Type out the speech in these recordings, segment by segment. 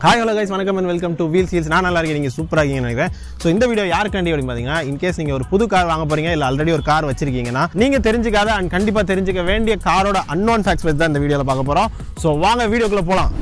hi hello guys வணக்கம் and welcome to wheel seals நான் நல்லா இருக்கேன் நீங்கள் சூப்பராக இருக்கீங்கன்னு நினைக்கிறேன் ஸோ இந்த வீடியோ யாருக்காண்டி அப்படின்னு பார்த்தீங்கன்னா இன்கேஸ் நீங்கள் ஒரு புது கார் வாங்க போறீங்க இல்லை ஆல்ரெடி ஒரு கார் வச்சிருக்கீங்கன்னா நீங்கள் தெரிஞ்சுக்காத அண்ட் கண்டிப்பாக தெரிஞ்சுக்க வேண்டிய காரோட அன்னோன் ஃபேக்ட்ஸ் பற்றி தான் இந்த வீடியோவில் பார்க்க போகிறோம் ஸோ வாங்க வீடியோக்குள்ளே போகலாம்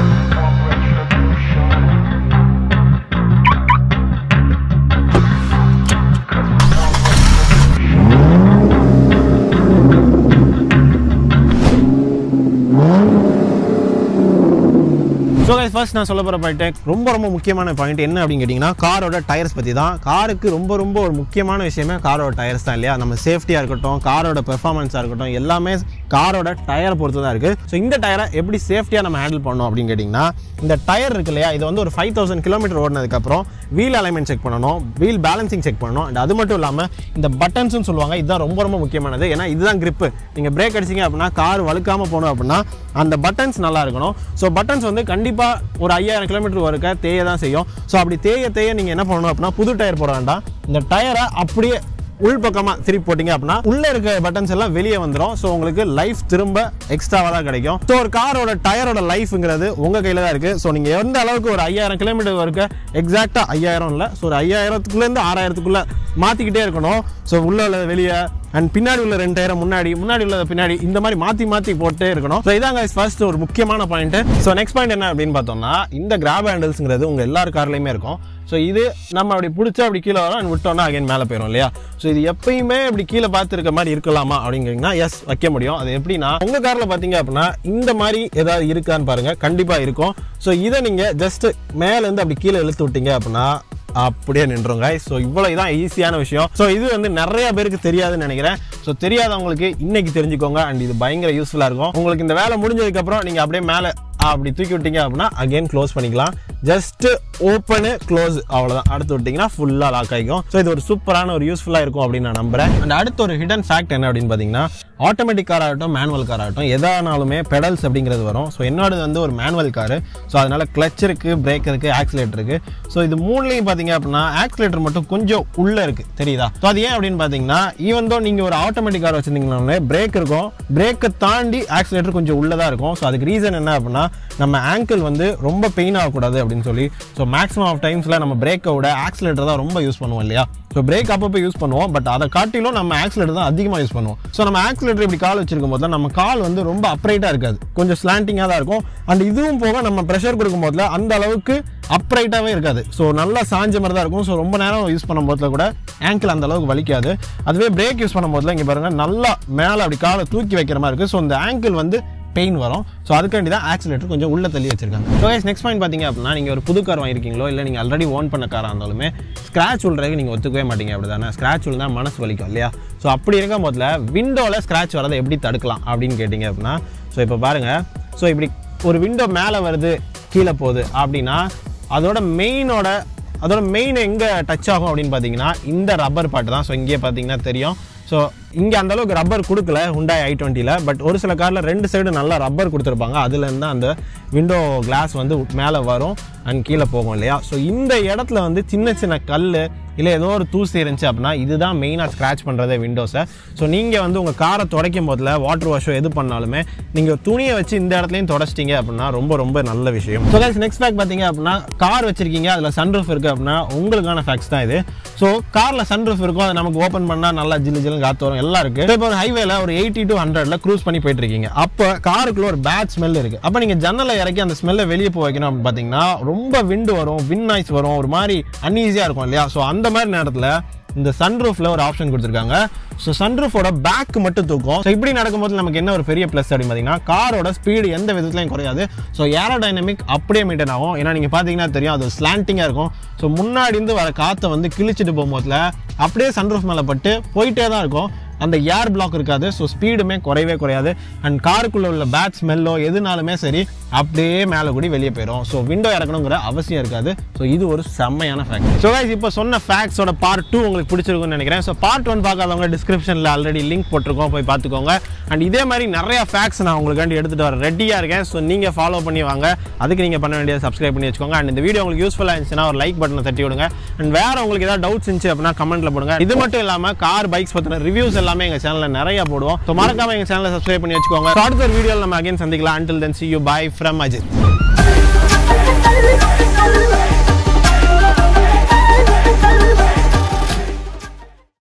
ஸோ கைஸ் ஃபர்ஸ்ட் நான் சொல்ல போகிற பாயிண்ட் ரொம்ப ரொம்ப முக்கியமான பாயிண்ட் என்ன அப்படின்னு கேட்டிங்கன்னா காரோட டயர்ஸ் பற்றி தான் காருக்கு ரொம்ப ரொம்ப ஒரு முக்கியமான விஷயமே காரோட டயர்ஸ் தான் இல்லையா நம்ம சேஃப்டியாக இருக்கட்டும் காரோட பெர்ஃபார்மன்ஸாக இருக்கட்டும் எல்லாமே காரோட டயரை பொறுத்து தான் இருக்குது ஸோ இந்த டயரை எப்படி சேஃப்டியாக நம்ம ஹேண்டில் பண்ணணும் அப்படின்னு கேட்டிங்கன்னா இந்த டயர் இருக்கு இல்லையா இது வந்து ஒரு ஃபைவ் தௌசண்ட் கிலோமீட்டர் ஓடினதுக்கப்புறம் வீல் அலைன்மெண்ட் செக் பண்ணணும் வீல் பேலன்சிங் செக் பண்ணணும் அண்ட் அது மட்டும் இல்லாமல் இந்த பட்டன்ஸ்னு சொல்லுவாங்க இதுதான் ரொம்ப ரொம்ப முக்கியமானது ஏன்னா இதுதான் grip நீங்கள் பிரேக் அடிச்சீங்க அப்படின்னா கார் வழுக்காமல் போகணும் அப்படின்னா அந்த பட்டன்ஸ் நல்லா இருக்கணும் ஸோ பட்டன்ஸ் வந்து கண்டிப்பாக ஒரு ஐயாயிரம் கிலோமீட்டர் வரைக்க தேய தான் செய்யும் ஸோ அப்படி தேய தேய நீங்கள் என்ன பண்ணணும் அப்படின்னா புது டயர் போட வேண்டாம் இந்த டயரை அப்படியே உள்பக்கமாக திருப்பி போட்டிங்க அப்படின்னா உள்ளே இருக்க பட்டன்ஸ் எல்லாம் வெளியே வந்துடும் ஸோ உங்களுக்கு லைஃப் திரும்ப எக்ஸ்ட்ராவாக தான் கிடைக்கும் ஸோ ஒரு காரோட டயரோட லைஃப்ங்கிறது உங்கள் கையில் தான் இருக்குது ஸோ நீங்கள் எந்த அளவுக்கு ஒரு ஐயாயிரம் கிலோமீட்டர் வரைக்கும் எக்ஸாக்டாக ஐயாயிரம் இல்லை ஸோ ஒரு ஐயாயிரத்துக்குள்ளேருந்து ஆறாயிரத்துக்குள்ளே மாற்றிக்கிட்டே இருக்கணும் ஸோ உள்ள உள்ளது வெளியே அண்ட் பின்னாடி உள்ள ரெண்டு டயரை முன்னாடி முன்னாடி உள்ளதை பின்னாடி இந்த மாதிரி மாற்றி மாற்றி போட்டே இருக்கணும் ஸோ இதாங்க ஃபர்ஸ்ட் ஒரு முக்கியமான பாயிண்ட் ஸோ நெக்ஸ்ட் பாயிண்ட் என்ன அப்படின்னு பார்த்தோம்னா இந்த கிராப் ஹேண்டில்ஸ்ங்கிறது உங்கள் எல்லார் கார்லையுமே இருக்கும் ஸோ இது நம்ம அப்படி பிடிச்சா அப்படி கீழே வரோம் and விட்டோம்னா அகைன் மேலே போயிடும் இல்லையா ஸோ இது எப்பயுமே இப்படி கீழே பார்த்து இருக்க மாதிரி இருக்கலாமா அப்படிங்கிறீங்கன்னா எஸ் வைக்க முடியும் அது எப்படின்னா உங்கள் காரில் பார்த்தீங்க அப்படின்னா இந்த மாதிரி ஏதாவது இருக்கான்னு பாருங்க கண்டிப்பாக இருக்கும் ஸோ இதை நீங்கள் ஜஸ்ட் மேலேருந்து அப்படி கீழே இழுத்து விட்டீங்க அப்படின்னா அப்படியே நின்றுங்க ஸோ இவ்வளோ இதான் ஈஸியான விஷயம் ஸோ இது வந்து நிறைய பேருக்கு தெரியாதுன்னு நினைக்கிறேன் ஸோ தெரியாதவங்களுக்கு இன்னைக்கு தெரிஞ்சுக்கோங்க அண்ட் இது பயங்கர யூஸ்ஃபுல்லாக இருக்கும் உங்களுக்கு இந்த வேலை முடிஞ்சதுக்கப்புறம் நீங்கள் அப்படியே மேலே அப்படி தூக்கி விட்டீங்க அப்படின்னா அகைன் க்ளோஸ் பண்ணிக்கலாம் ஜஸ்ட் ஓப்பனு க்ளோஸ் அவ்வளோதான் அடுத்து விட்டிங்கன்னா ஃபுல்லாக லாக் ஆகிக்கும் ஸோ இது ஒரு சூப்பரான ஒரு யூஸ்ஃபுல்லாக இருக்கும் அப்படின்னு நான் நம்புறேன் அண்ட் அடுத்த ஒரு ஹிடன் ஃபேக்ட் என்ன அப்படின்னு பார்த்தீங்கன்னா ஆட்டோமேட்டிக் கார் ஆகட்டும் மேனுவல் கார் ஆகட்டும் எதானாலுமே பெடல்ஸ் அப்படிங்கிறது வரும் ஸோ என்னோடது வந்து ஒரு மேனுவல் காரு ஸோ அதனால கிளச் இருக்குது பிரேக் இருக்குது ஆக்சிலேட்டர் இருக்குது ஸோ இது மூணுலையும் பார்த்தீங்க அப்படின்னா ஆக்சிலேட்டர் மட்டும் கொஞ்சம் உள்ளே இருக்குது தெரியுதா ஸோ அது ஏன் அப்படின்னு பார்த்தீங்கன்னா ஈவன் தோ நீங்கள் ஒரு ஆட்டோமேட்டிக் கார் வச்சிருந்தீங்கன்னா பிரேக் இருக்கும் பிரேக்கை தாண்டி ஆக்சிலேட்டர் கொஞ்சம் உள்ளதாக இருக்கும் ஸோ அதுக்கு ரீசன் என்ன அப்படின்னா நம்ம ஆங்கிள் வந்து ரொம்ப பெயின் ஆகக்கூடாது அப்படின்னு சொல்லி ஸோ மேக்ஸிமம் ஆஃப் டைம்ஸில் நம்ம பிரேக்கை விட ஆக்சிலேட்டர் தான் ரொம்ப யூஸ் பண்ணுவோம் இல்லையா ஸோ பிரேக் அப்பப்போ யூஸ் பண்ணுவோம் பட் அதை காட்டிலும் நம்ம ஆக்சிலேட்டர் தான் அதிகமாக யூஸ் பண்ணுவோம் ஸோ நம்ம ஆக்சிலேட்டர் இப்படி கால் வச்சிருக்கும் போது நம்ம கால் வந்து ரொம்ப அப்ரைட்டாக இருக்காது கொஞ்சம் ஸ்லாண்டிங்காக தான் இருக்கும் அண்ட் இதுவும் போக நம்ம ப்ரெஷர் கொடுக்கும் போதுல அந்த அளவுக்கு அப்ரைட்டாகவே இருக்காது ஸோ நல்லா சாஞ்ச மாதிரி தான் இருக்கும் ஸோ ரொம்ப நேரம் யூஸ் பண்ணும் போதுல கூட ஆங்கிள் அந்த அளவுக்கு வலிக்காது அதுவே பிரேக் யூஸ் பண்ணும் போதுல இங்கே பாருங்க நல்லா மேலே அப்படி காலை தூக்கி வைக்கிற மாதிரி இருக்குது ஸோ இந்த ஆங்கிள் வந்து பெயின் வரும் ஸோ அதுக்காண்டி தான் ஆக்சிலேட்டர் கொஞ்சம் உள்ள தள்ளி வச்சிருக்காங்க ஸோ நெக்ஸ்ட் பாயிண்ட் பார்த்தீங்க அப்படின்னா நீங்கள் ஒரு புது கார் வாங்கியிருக்கீங்களோ இல்லை நீங்கள் ஆல்ரெடி ஓன் பண்ண காராக இருந்தாலுமே ஸ்க்ராட்ச் விழுறதுக்கு நீங்கள் ஒத்துக்கவே மாட்டீங்க அப்படி தானே ஸ்க்ராட்ச் விழுந்தா மனசு வலிக்கும் இல்லையா ஸோ அப்படி இருக்கும் போதில் விண்டோவில் ஸ்க்ராட்ச் வரதை எப்படி தடுக்கலாம் அப்படின்னு கேட்டிங்க அப்படின்னா ஸோ இப்போ பாருங்கள் ஸோ இப்படி ஒரு விண்டோ மேலே வருது கீழே போகுது அப்படின்னா அதோட மெயினோட அதோட மெயின் எங்கே டச் ஆகும் அப்படின்னு பார்த்தீங்கன்னா இந்த ரப்பர் பாட்டு தான் ஸோ இங்கே பார்த்தீங்கன்னா தெரியும் ஸோ இங்கே அந்த அளவுக்கு ரப்பர் கொடுக்கல ஹுண்டாய் ஐ டுவெண்ட்டியில் பட் ஒரு சில காரில் ரெண்டு சைடு நல்லா ரப்பர் கொடுத்துருப்பாங்க அதுலேருந்து தான் அந்த விண்டோ கிளாஸ் வந்து மேலே வரும் அண்ட் கீழே போகும் இல்லையா ஸோ இந்த இடத்துல வந்து சின்ன சின்ன கல் இல்லை ஏதோ ஒரு தூசி இருந்துச்சு அப்படின்னா இதுதான் மெயினாக ஸ்க்ராட்ச் பண்ணுறதே விண்டோஸை ஸோ நீங்கள் வந்து உங்கள் காரை துடைக்கும் போதில் வாட்டர் வாஷோ எது பண்ணாலுமே நீங்கள் துணியை வச்சு இந்த இடத்துலையும் தொடச்சிட்டீங்க அப்படின்னா ரொம்ப ரொம்ப நல்ல விஷயம் ஸோ நெக்ஸ்ட் ஃபேக்ட் பார்த்தீங்க அப்படின்னா கார் வச்சிருக்கீங்க அதில் சன்ரூஃப் இருக்குது அப்படின்னா உங்களுக்கான ஃபேக்ட்ஸ் தான் இது ஸோ காரில் சன்ரூஃப் இருக்கும் அதை நமக்கு ஓப்பன் பண்ணால் நல்லா ஜில்லு ஜில்லு காற்று வரும் எல்லாம் இருக்குது இப்போ ஒரு ஹைவேல ஒரு எயிட்டி டு ஹண்ட்ரட்ல க்ரூஸ் பண்ணி போயிட்டு இருக்கீங்க அப்போ காருக்குள்ள ஒரு பேட் ஸ்மெல் இருக்கு அப்போ நீங்கள் ஜன்னலை இறக்கி அந்த ஸ்மெல்லை வெளியே போய் வைக்கணும் அப்படின்னு பார்த்தீங்கன்னா ரொம்ப விண்டு வரும் வின் நாய்ஸ் வரும் ஒரு மாதிரி அன்ஈஸியாக இருக்கும் இல்லையா ஸோ அந்த மாதிரி நேரத்தில் இந்த சன்ரூஃப்ல ஒரு ஆப்ஷன் கொடுத்துருக்காங்க ஸோ சன்ரூஃபோட பேக் மட்டும் தூக்கும் ஸோ இப்படி நடக்கும்போது நமக்கு என்ன ஒரு பெரிய ப்ளஸ் அப்படின்னு பார்த்தீங்கன்னா காரோட ஸ்பீடு எந்த விதத்துலையும் குறையாது ஸோ ஏரோடைனமிக் அப்படியே மெயின்டைன் ஆகும் ஏன்னா நீங்கள் பார்த்தீங்கன்னா தெரியும் அது ஸ்லாண்டிங்காக இருக்கும் ஸோ முன்னாடி இருந்து வர காற்றை வந்து கிழிச்சிட்டு போகும்போதுல அப்படியே சன்ரூஃப் மேலே பட்டு போயிட்டே தான் இருக்கும் அந்த ஏர் பிளாக் இருக்காது ஸோ ஸ்பீடுமே குறையவே குறையாது அண்ட் காருக்குள்ள உள்ள பேட் ஸ்மெல்லோ எதுனாலுமே சரி அப்படியே மேலே கூடி வெளியே போயிடும் ஸோ விண்டோ இறக்கணுங்கிற அவசியம் இருக்காது ஸோ இது ஒரு செம்மையான ஃபேக்ட் ஸோ guys இப்போ சொன்ன ஃபேக்ட்ஸோட பார்ட் டூ உங்களுக்கு பிடிச்சிருக்கும்னு நினைக்கிறேன் ஸோ பார்ட் ஒன் பார்க்காதவங்க டிஸ்கிரிப்ஷனில் ஆல்ரெடி லிங்க் போட்டிருக்கோம் போய் பார்த்துக்கோங்க அண்ட் இதே மாதிரி நிறைய ஃபேக்ட்ஸ் நான் உங்களுக்காண்டி எடுத்துகிட்டு வர ரெடியாக இருக்கேன் ஸோ நீங்கள் ஃபாலோ பண்ணி வாங்க அதுக்கு நீங்கள் பண்ண வேண்டியது சப்ஸ்கிரைப் பண்ணி வச்சுக்கோங்க அண்ட் இந்த வீடியோ உங்களுக்கு யூஸ்ஃபுல்லாக இருந்துச்சுன்னா ஒரு லைக் பட்டனை தட்டி விடுங்க அண்ட் வேற உங்களுக்கு ஏதாவது டவுட்ஸ் இருந்துச்சு அப்படின்னா கமெண்ட்ல போடுங்க இது மட்டும் இல்லாமல் கார் பைக்ஸ் பற்றின ரிவ்யூஸ் எல்லாமே எங்கள் சேனலில் நிறைய போடுவோம் ஸோ மறக்காம எங்கள் சேனலை சப்ஸ்கிரைப் பண்ணி வச்சுக்கோங்க So, அடுத்த ஒரு வீடியோவில் நம்ம அகைன் சந்திக்கலாம் until then see you bye from Ajith